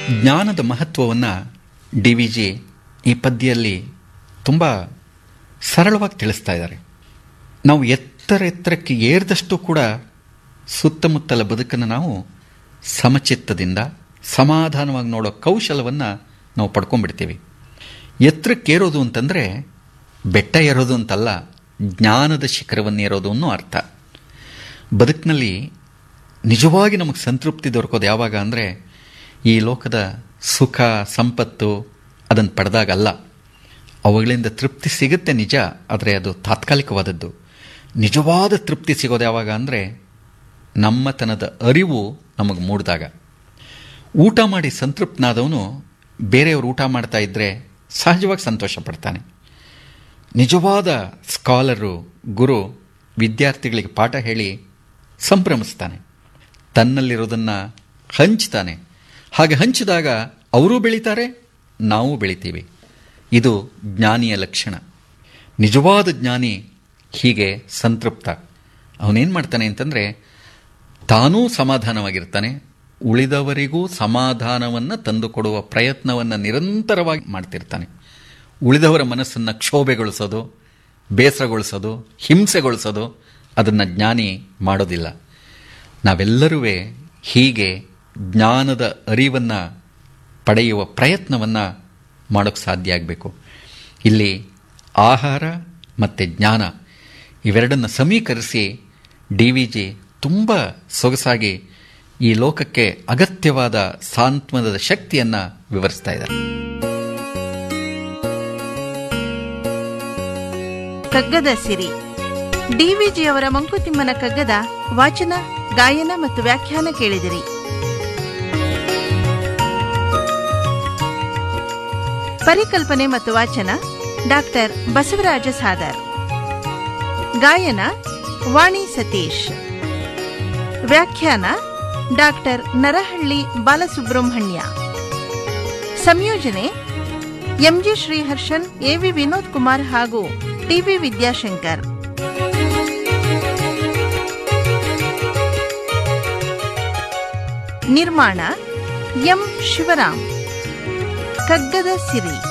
ಜ್ಞಾನದ ಮಹತ್ವವನ್ನು D V G ಈ ಪದ್ಯದಲ್ಲಿ ತುಂಬ ಸರಳವಾಗಿ ತಿಳಿಸ್ತಾ ಇದ್ದಾರೆ ನಾವು ಎತ್ತರ ಎತ್ತರಕ್ಕೆ ಏರಿದಷ್ಟು ಕೂಡ ಸುತ್ತಮುತ್ತಲ ಬದುಕನ್ನು ನಾವು ಸಮಚಿತ್ತದಿಂದ ಸಮಾಧಾನವಾಗಿ ನೋಡೋ ಕೌಶಲವನ್ನು ನಾವು ಪಡ್ಕೊಂಡ್ಬಿಡ್ತೀವಿ ಎತ್ತರಕ್ಕೇರೋದು ಅಂತಂದರೆ ಬೆಟ್ಟ ಏರೋದು ಅಂತಲ್ಲ ಜ್ಞಾನದ ಶಿಖರವನ್ನು ಏರೋದು ಅನ್ನೋ ಅರ್ಥ ಬದುಕಿನಲ್ಲಿ ನಿಜವಾಗಿ ನಮಗೆ ಸಂತೃಪ್ತಿ ದೊರಕೋದು ಯಾವಾಗ ಅಂದರೆ ಈ ಲೋಕದ ಸುಖ ಸಂಪತ್ತು ಅದನ್ನು ಪಡೆದಾಗಲ್ಲ ಅವುಗಳಿಂದ ತೃಪ್ತಿ ಸಿಗುತ್ತೆ ನಿಜ ಆದರೆ ಅದು ತಾತ್ಕಾಲಿಕವಾದದ್ದು ನಿಜವಾದ ತೃಪ್ತಿ ಸಿಗೋದು ಯಾವಾಗ ಅಂದರೆ ನಮ್ಮತನದ ಅರಿವು ನಮಗೆ ಮೂಡಿದಾಗ ಊಟ ಮಾಡಿ ಸಂತೃಪ್ತನಾದವನು ಬೇರೆಯವರು ಊಟ ಮಾಡ್ತಾ ಇದ್ದರೆ ಸಹಜವಾಗಿ ಸಂತೋಷ ಪಡ್ತಾನೆ ನಿಜವಾದ ಸ್ಕಾಲರು ಗುರು ವಿದ್ಯಾರ್ಥಿಗಳಿಗೆ ಪಾಠ ಹೇಳಿ ಸಂಭ್ರಮಿಸ್ತಾನೆ ತನ್ನಲ್ಲಿರೋದನ್ನು ಹಂಚ್ತಾನೆ ಹಾಗೆ ಹಂಚಿದಾಗ ಅವರೂ ಬೆಳೀತಾರೆ ನಾವು ಬೆಳಿತೀವಿ ಇದು ಜ್ಞಾನಿಯ ಲಕ್ಷಣ ನಿಜವಾದ ಜ್ಞಾನಿ ಹೀಗೆ ಸಂತೃಪ್ತ ಅವನೇನು ಮಾಡ್ತಾನೆ ಅಂತಂದರೆ ತಾನೂ ಸಮಾಧಾನವಾಗಿರ್ತಾನೆ ಉಳಿದವರಿಗೂ ಸಮಾಧಾನವನ್ನು ತಂದುಕೊಡುವ ಪ್ರಯತ್ನವನ್ನು ನಿರಂತರವಾಗಿ ಮಾಡ್ತಿರ್ತಾನೆ ಉಳಿದವರ ಮನಸ್ಸನ್ನು ಕ್ಷೋಭೆಗೊಳಿಸೋದು ಬೇಸರಗೊಳಿಸೋದು ಹಿಂಸೆಗೊಳಿಸೋದು ಅದನ್ನು ಜ್ಞಾನಿ ಮಾಡೋದಿಲ್ಲ ನಾವೆಲ್ಲರೂ ಹೀಗೆ ಜ್ಞಾನದ ಅರಿವನ್ನು ಪಡೆಯುವ ಪ್ರಯತ್ನವನ್ನು ಮಾಡೋಕ್ಕೆ ಸಾಧ್ಯ ಆಗಬೇಕು ಇಲ್ಲಿ ಆಹಾರ ಮತ್ತು ಜ್ಞಾನ ಇವೆರಡನ್ನು ಸಮೀಕರಿಸಿ ಡಿ ವಿ ಜಿ ತುಂಬ ಸೊಗಸಾಗಿ ಈ ಲೋಕಕ್ಕೆ ಅಗತ್ಯವಾದ ಸಾಂತ್ವನದ ಶಕ್ತಿಯನ್ನು ವಿವರಿಸ್ತಾ ಇದ್ದಾರೆ ಕಗ್ಗದ ಸಿರಿ ಡಿವಿಜಿಯವರ ಮಂಕುತಿಮ್ಮನ ಕಗ್ಗದ ವಾಚನ ಗಾಯನ ಮತ್ತು ವ್ಯಾಖ್ಯಾನ ಕೇಳಿದಿರಿ ಪರಿಕಲ್ಪನೆ ಮತ್ತು ವಾಚನ ಡಾಕ್ಟರ್ ಬಸವರಾಜ ಸಾದರ್ ಗಾಯನ ವಾಣಿ ಸತೀಶ್ ವ್ಯಾಖ್ಯಾನ ಡಾಕ್ಟರ್ ನರಹಳ್ಳಿ ಬಾಲಸುಬ್ರಹ್ಮಣ್ಯ ಸಂಯೋಜನೆ ಎಂಜಿ ಶ್ರೀಹರ್ಷನ್ ಎವಿ ವಿನೋದ್ ಕುಮಾರ್ ಹಾಗೂ ಟಿವಿ ವಿದ್ಯಾಶಂಕರ್ ನಿರ್ಮಾಣ ಎಂ ಶಿವರಾಮ್ ಕಗ್ಗದ ಸಿರಿ